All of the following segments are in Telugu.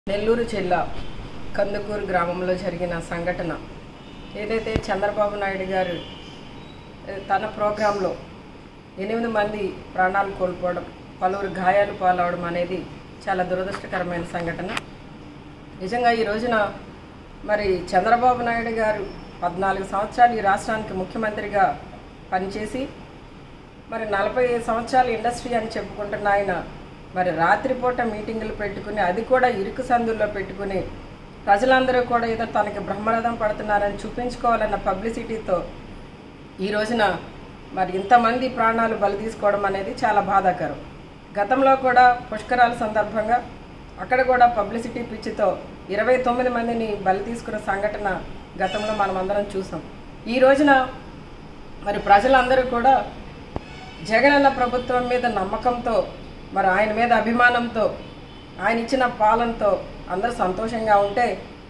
నెల్లూరు జిల్లా కందుకూరు గ్రామంలో జరిగిన సంఘటన ఏదైతే చంద్రబాబు నాయుడు గారు ఏ, తన ప్రోగ్రాంలో ఎనిమిది మంది ప్రాణాలు కోల్పోవడం పలువురు గాయాలు పాలవడం అనేది చాలా దురదృష్టకరమైన సంఘటన నిజంగా ఈ రోజున మరి చంద్రబాబు నాయుడు గారు పద్నాలుగు సంవత్సరాలు ఈ రాష్ట్రానికి ముఖ్యమంత్రిగా పనిచేసి మరి నలభై సంవత్సరాల ఇండస్ట్రీ అని చెప్పుకుంటున్న ఆయన మరి రాత్రిపూట మీటింగులు పెట్టుకుని అది కూడా ఇరుకు సందుల్లో పెట్టుకుని ప్రజలందరూ కూడా ఏదో తనకి బ్రహ్మరథం పడుతున్నారని చూపించుకోవాలన్న పబ్లిసిటీతో ఈ రోజున మరి ఇంతమంది ప్రాణాలు బలి తీసుకోవడం అనేది చాలా బాధాకరం గతంలో కూడా పుష్కరాల సందర్భంగా అక్కడ కూడా పబ్లిసిటీ పిచ్చితో ఇరవై తొమ్మిది మందిని బలి తీసుకున్న సంఘటన గతంలో మనం అందరం చూసాం ఈ రోజున మరి ప్రజలందరూ కూడా జగనన్న ప్రభుత్వం మీద నమ్మకంతో మరి ఆయన మీద అభిమానంతో ఆయన ఇచ్చిన పాలనతో అందరూ సంతోషంగా ఉంటే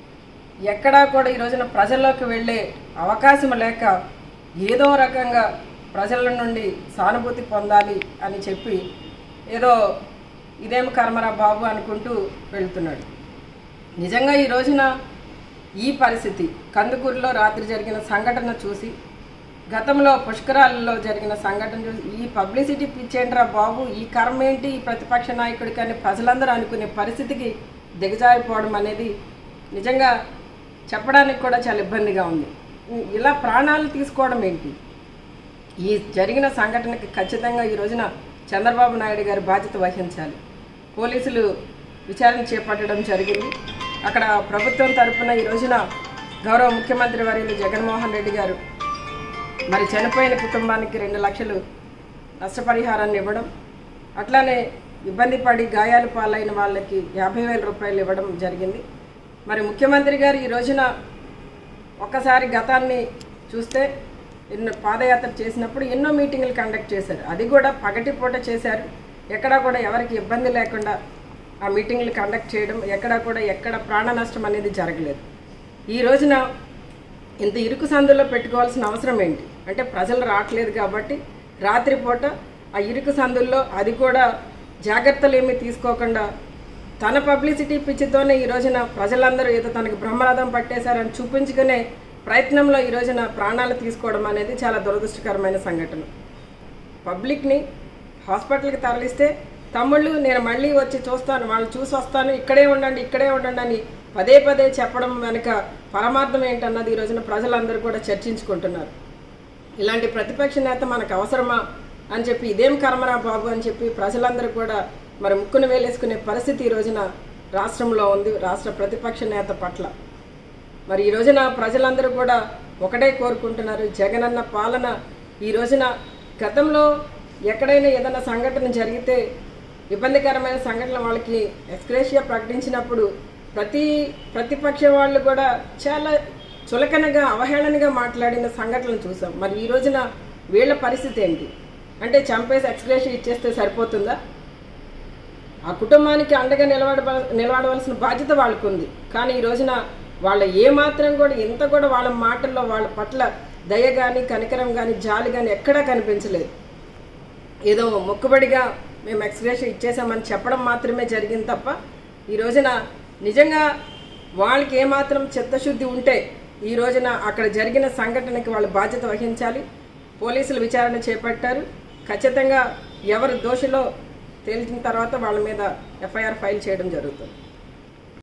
ఎక్కడా కూడా ఈ రోజున ప్రజల్లోకి వెళ్ళే అవకాశం లేక ఏదో రకంగా ప్రజల నుండి సానుభూతి పొందాలి అని చెప్పి ఏదో ఇదేం కర్మరా బాబు అనుకుంటూ వెళ్తున్నాడు నిజంగా ఈ రోజున ఈ పరిస్థితి కందుకూరులో రాత్రి జరిగిన సంఘటన చూసి గతంలో పుష్కరాలలో జరిగిన సంఘటన చూసి ఈ పబ్లిసిటీ పిచ్చేంట్రా బాబు ఈ కర్మ ఏంటి ఈ ప్రతిపక్ష నాయకుడికి అని ప్రజలందరూ అనుకునే పరిస్థితికి దిగజారిపోవడం అనేది నిజంగా చెప్పడానికి కూడా చాలా ఇబ్బందిగా ఉంది ఇలా ప్రాణాలు తీసుకోవడం ఏంటి ఈ జరిగిన సంఘటనకి ఖచ్చితంగా ఈ రోజున చంద్రబాబు నాయుడు గారు బాధ్యత వహించాలి పోలీసులు విచారణ చేపట్టడం జరిగింది అక్కడ ప్రభుత్వం తరపున ఈ రోజున గౌరవ ముఖ్యమంత్రి వర్యులు జగన్మోహన్ రెడ్డి గారు మరి చనిపోయిన కుటుంబానికి రెండు లక్షలు నష్టపరిహారాన్ని ఇవ్వడం అట్లానే ఇబ్బంది పడి గాయాలు పాలైన వాళ్ళకి యాభై వేల రూపాయలు ఇవ్వడం జరిగింది మరి ముఖ్యమంత్రి గారు ఈ రోజున ఒక్కసారి గతాన్ని చూస్తే ఎన్నో పాదయాత్ర చేసినప్పుడు ఎన్నో మీటింగులు కండక్ట్ చేశారు అది కూడా పగటిపూట చేశారు ఎక్కడా కూడా ఎవరికి ఇబ్బంది లేకుండా ఆ మీటింగ్లు కండక్ట్ చేయడం ఎక్కడా కూడా ఎక్కడ ప్రాణ నష్టం అనేది జరగలేదు ఈ రోజున ఇంత ఇరుకు సందులో పెట్టుకోవాల్సిన అవసరం ఏంటి అంటే ప్రజలు రావట్లేదు కాబట్టి రాత్రిపూట ఆ ఇరుకు సందుల్లో అది కూడా జాగ్రత్తలు ఏమీ తీసుకోకుండా తన పబ్లిసిటీ పిచ్చితోనే ఈ రోజున ప్రజలందరూ ఏదో తనకి బ్రహ్మరథం పట్టేశారని చూపించుకునే ప్రయత్నంలో ఈ రోజున ప్రాణాలు తీసుకోవడం అనేది చాలా దురదృష్టకరమైన సంఘటన పబ్లిక్ని హాస్పిటల్కి తరలిస్తే తమ్ముళ్ళు నేను మళ్ళీ వచ్చి చూస్తాను వాళ్ళు చూసి వస్తాను ఇక్కడే ఉండండి ఇక్కడే ఉండండి అని పదే పదే చెప్పడం వెనుక పరమార్థం ఏంటన్నది ఈ రోజున ప్రజలందరూ కూడా చర్చించుకుంటున్నారు ఇలాంటి ప్రతిపక్ష నేత మనకు అవసరమా అని చెప్పి ఇదేం కర్మరా బాబు అని చెప్పి ప్రజలందరూ కూడా మరి ముక్కును వేలేసుకునే పరిస్థితి ఈ రోజున రాష్ట్రంలో ఉంది రాష్ట్ర ప్రతిపక్ష నేత పట్ల మరి ఈ రోజున ప్రజలందరూ కూడా ఒకటే కోరుకుంటున్నారు జగనన్న పాలన ఈ రోజున గతంలో ఎక్కడైనా ఏదైనా సంఘటన జరిగితే ఇబ్బందికరమైన సంఘటన వాళ్ళకి ఎక్స్క్రేషియా ప్రకటించినప్పుడు ప్రతి ప్రతిపక్ష వాళ్ళు కూడా చాలా చులకనగా అవహేళనగా మాట్లాడిన సంఘటనలు చూసాం మరి ఈ రోజున వీళ్ళ పరిస్థితి ఏంటి అంటే చంపేసి ఎక్స్క్రేషియా ఇచ్చేస్తే సరిపోతుందా ఆ కుటుంబానికి అండగా నిలబడ నిలబడవలసిన బాధ్యత వాళ్ళకు ఉంది కానీ ఈ రోజున వాళ్ళ ఏ మాత్రం కూడా ఇంత కూడా వాళ్ళ మాటల్లో వాళ్ళ పట్ల దయ కానీ కనికరం కానీ జాలి కానీ ఎక్కడా కనిపించలేదు ఏదో మొక్కుబడిగా మేము ఎక్స్ప్రెషన్ ఇచ్చేసామని చెప్పడం మాత్రమే జరిగింది తప్ప ఈ రోజున నిజంగా వాళ్ళకి ఏమాత్రం చిత్తశుద్ధి ఉంటే ఈ రోజున అక్కడ జరిగిన సంఘటనకి వాళ్ళు బాధ్యత వహించాలి పోలీసులు విచారణ చేపట్టారు ఖచ్చితంగా ఎవరు దోషిలో తేల్చిన తర్వాత వాళ్ళ మీద ఎఫ్ఐఆర్ ఫైల్ చేయడం జరుగుతుంది